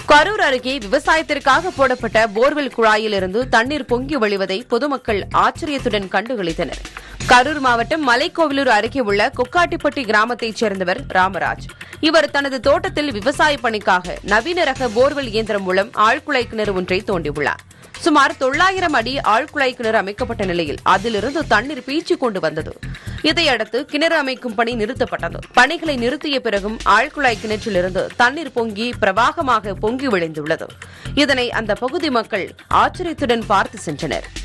கரூர் அருகே விவசாயத்திற்காக போடப்பட்ட போர்வெல் குழாயிலிருந்து தண்ணீர் பொங்கி வழிவதை பொதுமக்கள் ஆச்சரியத்துடன் கண்டுகளித்தனர் கரூர் மாவட்டம் மலைக்கோவிலூர் அருகே உள்ள கொக்காட்டிப்பட்டி கிராமத்தைச் சேர்ந்தவர் ராமராஜ் இவர் தனது தோட்டத்தில் விவசாய பணிக்காக நவீன ரக போர்வெல் இயந்திரம் மூலம் ஆழ்குழாய் கிணறு ஒன்றை தோண்டியுள்ளார் சுமார் தொள்ளாயிரம் அடி ஆழ்குழாய் கிணறு அமைக்கப்பட்ட நிலையில் அதிலிருந்து தண்ணீர் பீச்சிக் கொண்டு வந்தது இதையடுத்து கிணறு அமைக்கும் பணி நிறுத்தப்பட்டது பணிகளை நிறுத்திய பிறகும் ஆழ்குழாய் கிணற்றிலிருந்து தண்ணீர் பொங்கி பிரவாகமாக பொங்கி விளைந்துள்ளது இதனை அந்த பகுதி மக்கள் ஆச்சரியத்துடன் பார்த்து சென்றனர்